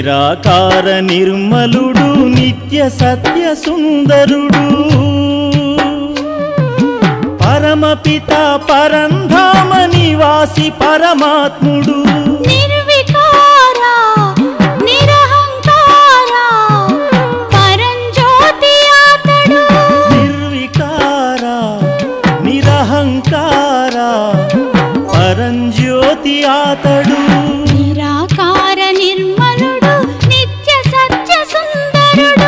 నిరాకార నిర్మలుడు నిత్య సత్య సుందరుడు పరమపిత పరంధామ నివాసి పరమాత్ముడు నిర్వికార నిరహంకార పరంజ్యోతి అతడు నిర్వికార నిరహంకార పరంజ్యోతి ఆతడు నిరాకార నిర్మలుడు నిత్య సత్య సుందరుడు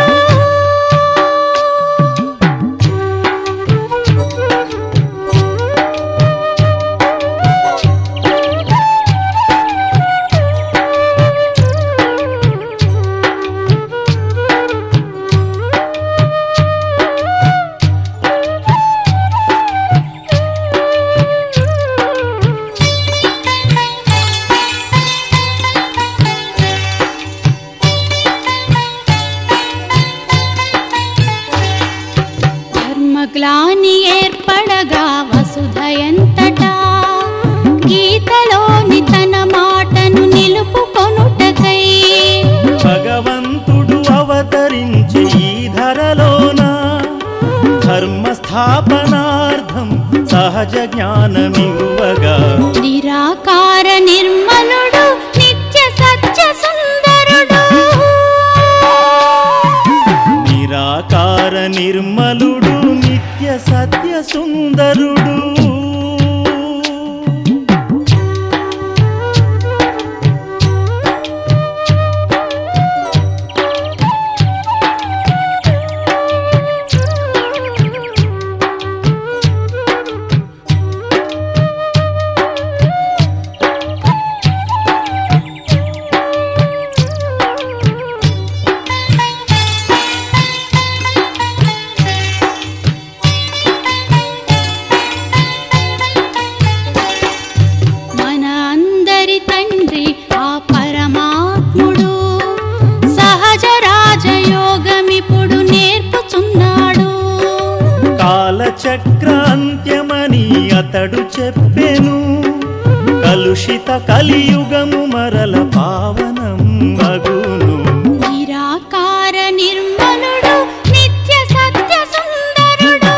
ధర్మగ్లాని ఏర్పడగా వసుధయంతటా గీతలోని తన మాటను నిలుపుకొనుటకై భగవంతుడు అవతరించి ఈ ధరలోన ధర్మ స్థాపనార్థం సహజ జ్ఞానమివ్వగా నిరాకార నిర్మలుడు నిత్య సత్య సుందరుడు నిరాకార నిర్మలుడు నిత్య సత్య సుందరుడు మన అందరి తండ్రి ఆ పరమాత్ముడు సహజ రాజయోగమిప్పుడు నేర్పుచున్నాడు కాలచక్ర అంత్యమని అతడు చెప్పెను కలుషిత కలియుగము మరల పావనం అగును నిరాకార నిర్మలుడు నిత్య సత్య సుందరుడు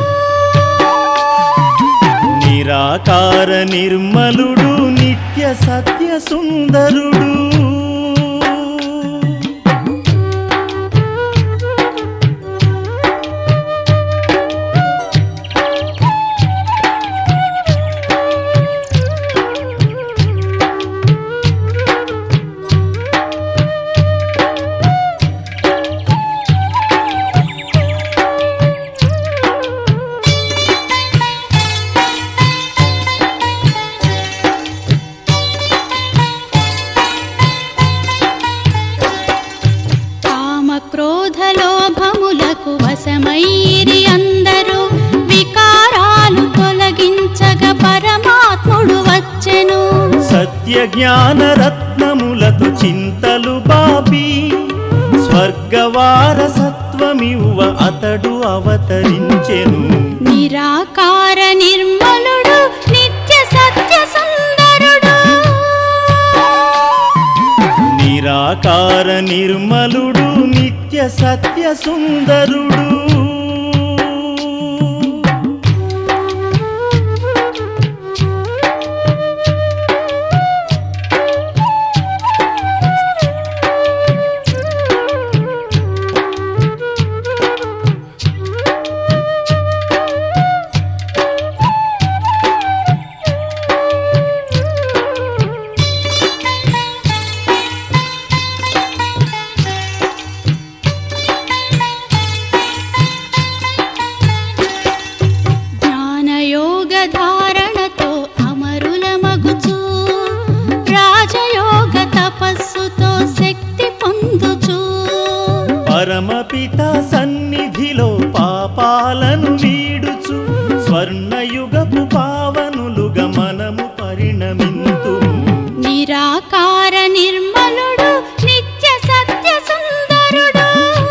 నిరాకార నిర్మలుడు నిత్య సత్య సుందరుడు కామ క్రోధ లోభములకు వశమైరి అందరూ వికారాలు తొలగించగ పరమాత్ముడు వచ్చెను సత్య జ్ఞాన రత్నములతో చింతలు బాపి స్వర్గవారసత్వమివ్వ అతడు అవతరించెను నిరాకార నిర్మలుడు నిత్య సత్య సుందరుడు నిరాకార నిర్మలుడు నిత్య సత్య సుందరుడు జ్ఞానయోగ ధారణతో అమరుల మగుచు రాజయోగ తపస్సుతో శక్తి పొందుచు పరమపిత సన్నిధిలో పాపాలను వీడుచు స్వర్ణయుగపు పావనులుగా మనము పరిణమింతుము నిరాకార నిర్మలుడు నిత్య సత్య సుందరుడు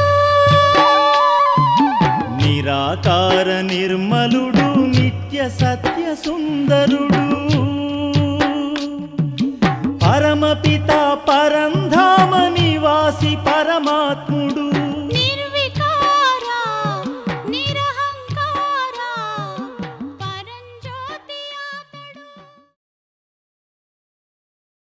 నిరాకార నిర్మలుడు నిత్య సత్య సుందరుడు పరమపిత పరంధామని